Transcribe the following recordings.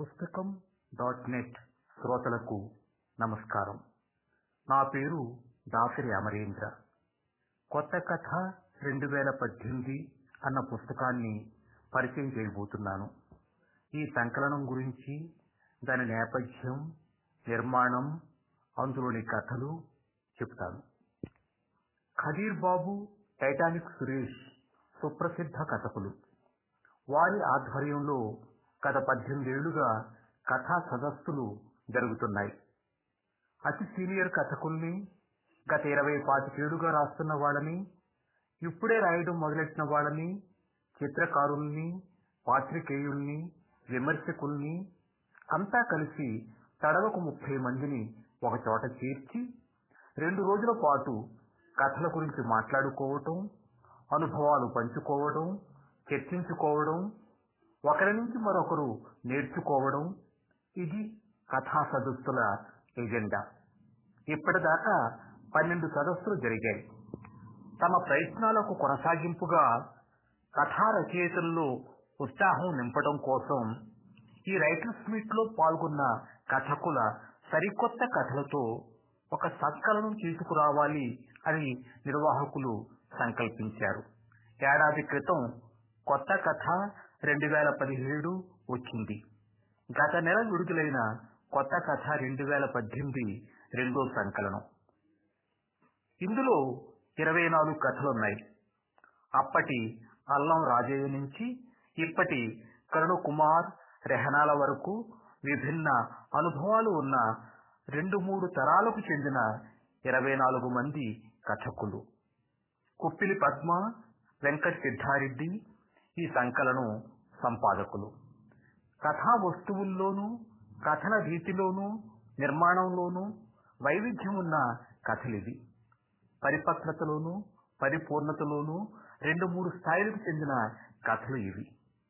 పుస్తకం dot net శ్రోతలకు నమస్కారం నా పేరు దాసరి అమరేంద్ర కొత్త కథ రెండు వేల పద్దెనిమిది అన్న పుస్తకాన్ని పరిచయం చేయబోతున్నాను ఈ సంకలనం గురించి దాని నేపథ్యం నిర్మాణం అందులోని కథలు చెప్తాను ఖదీర్ బాబు టైటానిక్ సురేష్ సుప్రసిద్ధ కథకులు వారి ఆధ్వర్యంలో గత పద్దెనిమిదేళ్లుగా కథా సదస్సులు జరుగుతున్నాయి అతి సీనియర్ కథకుల్ని గత ఇరవై పాతికేళ్లుగా రాస్తున్న వాళ్ళని ఇప్పుడే రాయడం మొదలెట్టిన వాళ్ళని చిత్రకారుల్ని పాత్రికేయుల్ని విమర్శకుల్ని అంతా కలిసి తడవకు ముప్పై మందిని ఒక చోట చేర్చి రెండు రోజుల పాటు కథల గురించి మాట్లాడుకోవటం అనుభవాలు పంచుకోవడం చర్చించుకోవడం ఒకరి నుంచి మరొకరు నేర్చుకోవడం ఇది కథా సదస్సుల ఎజెండా ఇప్పటిదాకా పన్నెండు సదస్సులు జరిగాయి తమ ప్రయత్నాలకు కొనసాగింపుగా కథా రచయితల్లో ఉత్సాహం నింపడం కోసం ఈ రైటర్స్ మీట్ లో పాల్గొన్న కథకుల సరికొత్త కథలతో ఒక సంకలనం తీసుకురావాలి అని నిర్వాహకులు సంకల్పించారు ఏడాది క్రితం కొత్త కథ రెండు వేల పదిహేడు వచ్చింది గత నెల విడుదలైన కొత్త కథ రెండు వేల పద్దెనిమిది రెండో సంకలనం ఇందులో ఇరవై నాలుగు కథలున్నాయి అప్పటి అల్లం రాజయ్య నుంచి ఇప్పటి కరుణ కుమార్ రెహనాల వరకు విభిన్న అనుభవాలు ఉన్న రెండు మూడు తరాలకు చెందిన ఇరవై నాలుగు మంది కథకులు కుప్పిలి పద్మ వెంకట సిద్ధారెడ్డి ఈ సంకలనం సంపాదకులు కథా వస్తువుల్లోనూ కథన రీతిలోనూ నిర్మాణంలోనూ వైవిధ్యం ఉన్న కథలివి పరిపక్వతలోనూ పరిపూర్ణతలోనూ రెండు మూడు స్థాయిలకు చెందిన కథలు ఇవి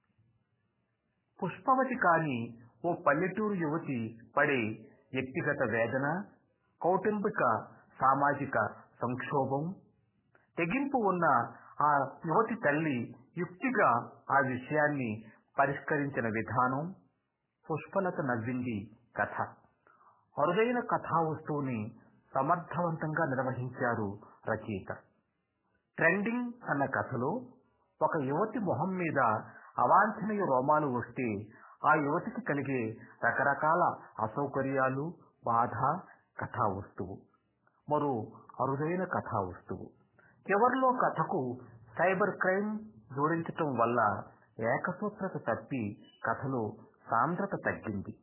పుష్పవతి కాని ఓ పల్లెటూరు యువతి పడే వ్యక్తిగత వేదన కౌటుంబిక సామాజిక సంక్షోభం తెగింపు ఉన్న ఆ యువతి తల్లి యుక్తిగా ఆ విషయాన్ని పరిష్కరించిన విధానం పుష్పలత నవ్వింది కథ అరుదైన కథా వస్తువుని సమర్థవంతంగా నిర్వహించారు రచయిత ట్రెండింగ్ అన్న కథలో ఒక యువతి మొహం మీద అవాంఛనీయ రోమాలు వస్తే ఆ యువతికి కలిగే రకరకాల అసౌకర్యాలు బాధ కథా వస్తువు మరో అరుదైన కథా వస్తువు చివరిలో కథకు సైబర్ క్రైమ్ జోడించటం వల్ల ఏకసూత్రత తప్పి కథలో సాంద్రత తగ్గింది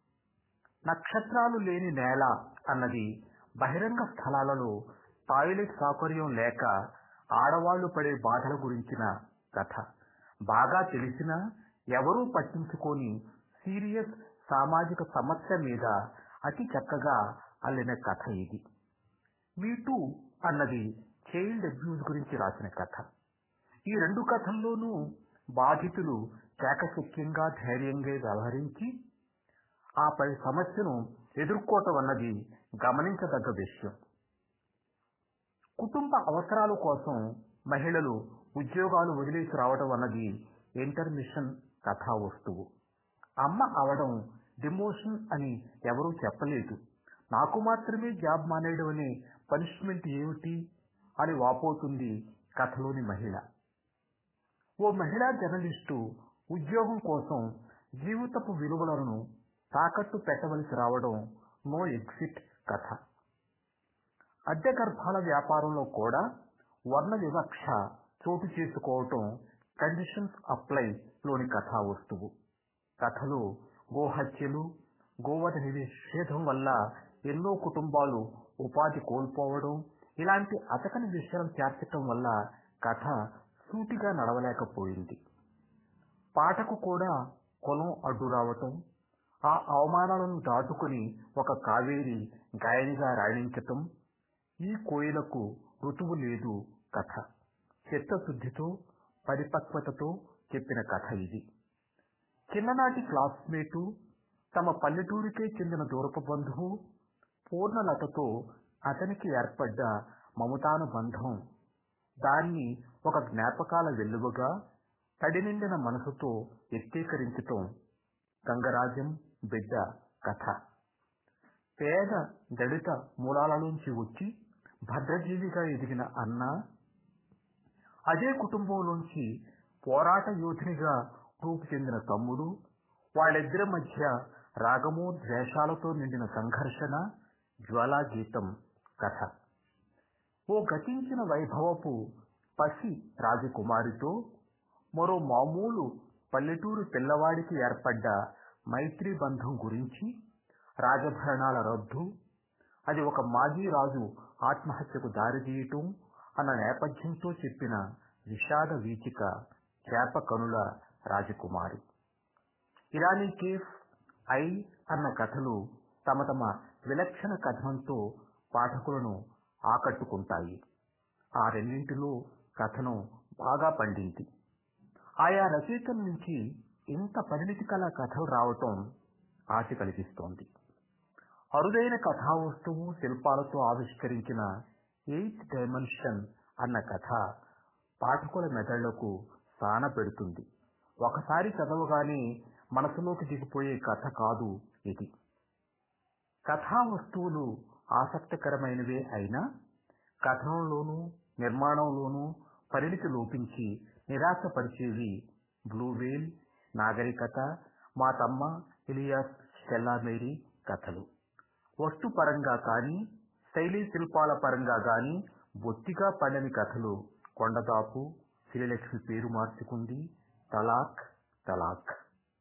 నక్షత్రాలు లేని నేల అన్నది బహిరంగ స్థలాలలో టాయిలెట్ సౌకర్యం లేక ఆడవాళ్లు పడే బాధల గురించిన కథ బాగా తెలిసినా ఎవరూ పట్టించుకోని సీరియస్ సామాజిక సమస్య మీద అతి చక్కగా అల్లిన కథ ఇది మీటూ అన్నది చైల్డ్ అబ్యూజ్ గురించి రాసిన కథ ఈ రెండు కథల్లోనూ బాధితులు చాకచక్యంగా ధైర్యంగా వ్యవహరించి ఆపై సమస్యను ఎదుర్కోవటం అన్నది గమనించదగ్గ విషయం కుటుంబ అవసరాల కోసం మహిళలు ఉద్యోగాలు వదిలేసి రావడం అన్నది ఇంటర్మిషన్ కథా వస్తువు అమ్మ అవడం డిమోషన్ అని ఎవరూ చెప్పలేదు నాకు మాత్రమే జాబ్ మానేయడం అనే పనిష్మెంట్ ఏమిటి అని వాపోతుంది కథలోని మహిళ ఓ మహిళా జర్నలిస్టు ఉద్యోగం కోసం జీవితపు విలువలను తాకట్టు పెట్టవలసి రావడం నో ఎగ్జిట్ కథ అద్దె గర్భాల వ్యాపారంలో కూడా వర్ణ వివక్ష చోటు చేసుకోవటం కండిషన్స్ అప్లై లోని కథా వస్తువు కథలో గోహత్యలు గోవధ నిషేధం వల్ల ఎన్నో కుటుంబాలు ఉపాధి కోల్పోవడం ఇలాంటి అతకని విషయాలు చేర్చటం వల్ల కథ సూటిగా నడవలేకపోయింది పాటకు కూడా కులం అడ్డు రావటం ఆ అవమానాలను దాటుకుని ఒక కావేరి గాయనిగా రాణించటం ఈ కోయిలకు ఋతువు లేదు కథ చిత్తశుద్ధితో పరిపక్వతతో చెప్పిన కథ ఇది చిన్ననాటి క్లాస్మేటు తమ పల్లెటూరికే చెందిన దూరపు బంధువు పూర్ణలతతో అతనికి ఏర్పడ్డ మమతానుబంధం దాన్ని ఒక జ్ఞాపకాల వెల్లువగా తడి నిండిన మనసుతో వ్యక్తీకరించటం గంగరాజం బిడ్డ కథ పేద దళిత మూలాలలోంచి వచ్చి భద్రజీవిగా ఎదిగిన అన్న అదే కుటుంబంలోంచి పోరాట యోధునిగా రూపు చెందిన తమ్ముడు వాళ్ళిద్దరి మధ్య రాగము ద్వేషాలతో నిండిన సంఘర్షణ జ్వాలా గీతం కథ ఓ గతించిన వైభవపు పసి రాజకుమారితో మరో మామూలు పల్లెటూరు పిల్లవాడికి ఏర్పడ్డ మైత్రి బంధం గురించి రాజభరణాల రద్దు అది ఒక మాజీ రాజు ఆత్మహత్యకు దారితీయటం అన్న నేపథ్యంతో చెప్పిన విషాద వీచిక చేప కనుల రాజకుమారి ఇరానీ కేఫ్ ఐ అన్న కథలు తమ తమ విలక్షణ కథనంతో పాఠకులను ఆకట్టుకుంటాయి ఆ రెండింటిలో కథనం బాగా పండింది ఆయా రచయితల నుంచి ఇంత పరిణితి కల కథలు రావటం ఆశ కలిగిస్తోంది అరుదైన కథా వస్తువు శిల్పాలతో ఆవిష్కరించిన ఎయిత్ డైమెన్షన్ అన్న కథ పాఠకుల మెదళ్లకు సాన పెడుతుంది ఒకసారి చదవగానే మనసులోకి దిగిపోయే కథ కాదు ఇది కథా వస్తువులు ఆసక్తికరమైనవే అయినా కథనంలోనూ నిర్మాణంలోనూ పరిణితి లోపించి నిరాశపరిచేవి బ్లూవేల్ నాగరికత మా తమ్మ ఇలియాస్ స్టెల్లా మేరీ కథలు వస్తుపరంగా కానీ శైలీ శిల్పాల పరంగా గాని బొత్తిగా పండని కథలు కొండదాపు శ్రీలక్ష్మి పేరు మార్చుకుంది తలాక్ తలాక్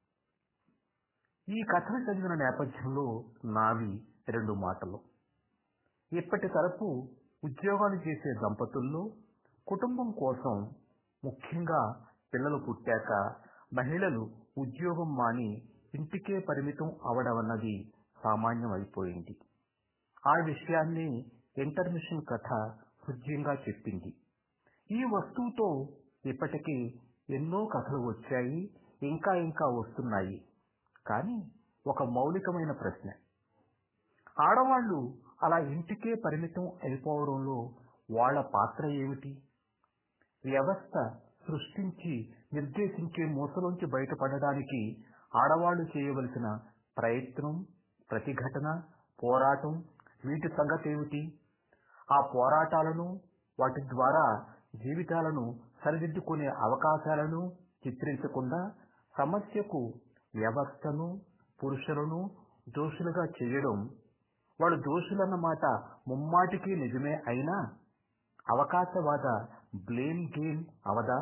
ఈ కథలు చదివిన నేపథ్యంలో నావి రెండు మాటలు ఇప్పటి తరపు ఉద్యోగాలు చేసే దంపతుల్లో కుటుంబం కోసం ముఖ్యంగా పిల్లలు పుట్టాక మహిళలు ఉద్యోగం మాని ఇంటికే పరిమితం అవడమన్నది సామాన్యం అయిపోయింది ఆ విషయాన్ని ఇంటర్మిషన్ కథ హృద్యంగా చెప్పింది ఈ వస్తువుతో ఇప్పటికీ ఎన్నో కథలు వచ్చాయి ఇంకా ఇంకా వస్తున్నాయి కానీ ఒక మౌలికమైన ప్రశ్న ఆడవాళ్లు అలా ఇంటికే పరిమితం అయిపోవడంలో వాళ్ళ పాత్ర ఏమిటి వ్యవస్థ సృష్టించి నిర్దేశించే మూసలోంచి బయటపడడానికి ఆడవాళ్లు చేయవలసిన ప్రయత్నం ప్రతిఘటన పోరాటం వీటి సంగతి ఏమిటి ఆ పోరాటాలను వాటి ద్వారా జీవితాలను సరిదిద్దుకునే అవకాశాలను చిత్రించకుండా సమస్యకు వ్యవస్థను పురుషులను దోషులుగా చేయడం వాళ్ళు దోషులన్నమాట ముమ్మాటికి నిజమే అయినా అవకాశవాద బ్లేమ్ గేమ్ అవదా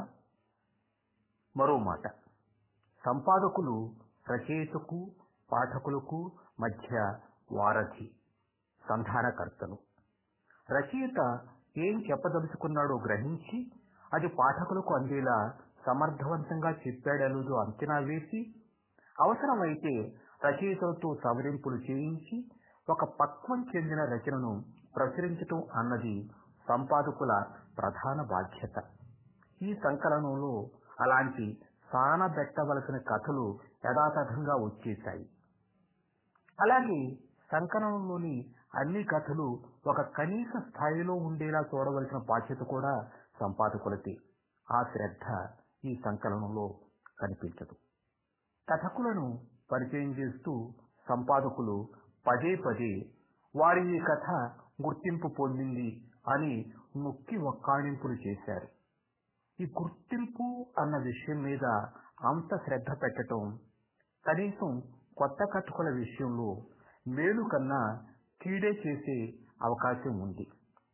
మరో మాట సంపాదకులు రచయితకు పాఠకులకు మధ్య వారధి సంధానకర్తలు రచయిత ఏం చెప్పదలుచుకున్నాడో గ్రహించి అది పాఠకులకు అందేలా సమర్థవంతంగా చెప్పాడలేదో అంచనా వేసి అవసరమైతే రచయితలతో సవరింపులు చేయించి ఒక పక్వం చెందిన రచనను ప్రచురించటం అన్నది సంపాదకుల ప్రధాన బాధ్యత ఈ సంకలనంలో అలాంటి సానబెట్టవలసిన కథలు యథాతథంగా వచ్చేశాయి అలాగే సంకలనంలోని అన్ని కథలు ఒక కనీస స్థాయిలో ఉండేలా చూడవలసిన బాధ్యత కూడా సంపాదకులది ఆ శ్రద్ధ ఈ సంకలనంలో కనిపించదు కథకులను పరిచయం చేస్తూ సంపాదకులు పదే పదే వారి ఈ కథ గుర్తింపు పొందింది అని నొక్కి ఒక్కాణింపులు చేశారు ఈ గుర్తింపు అన్న విషయం మీద అంత శ్రద్ధ పెట్టడం కనీసం కొత్త కథకుల విషయంలో మేలు కన్నా కీడే చేసే అవకాశం ఉంది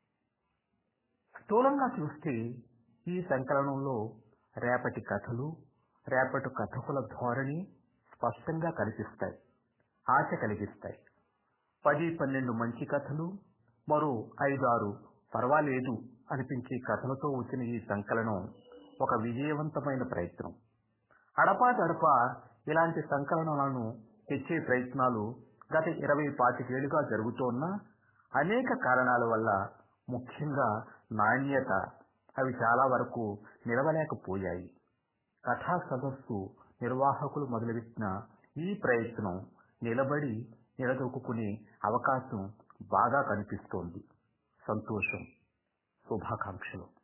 స్థూలంగా చూస్తే ఈ సంకలనంలో రేపటి కథలు రేపటి కథకుల ధోరణి స్పష్టంగా కనిపిస్తాయి ఆశ కలిగిస్తాయి పది పన్నెండు మంచి కథలు మరో ఐదారు పర్వాలేదు అనిపించే కథలతో వచ్చిన ఈ సంకలనం ఒక విజయవంతమైన ప్రయత్నం అడపా దడపా ఇలాంటి సంకలనాలను తెచ్చే ప్రయత్నాలు గత ఇరవై పాతికేళ్లుగా జరుగుతోన్న అనేక కారణాల వల్ల ముఖ్యంగా నాణ్యత అవి చాలా వరకు నిలవలేకపోయాయి కథా సదస్సు నిర్వాహకులు మొదలుపెట్టిన ఈ ప్రయత్నం నిలబడి నిలదొక్కునే అవకాశం బాగా కనిపిస్తోంది సంతోషం శుభాకాంక్షలు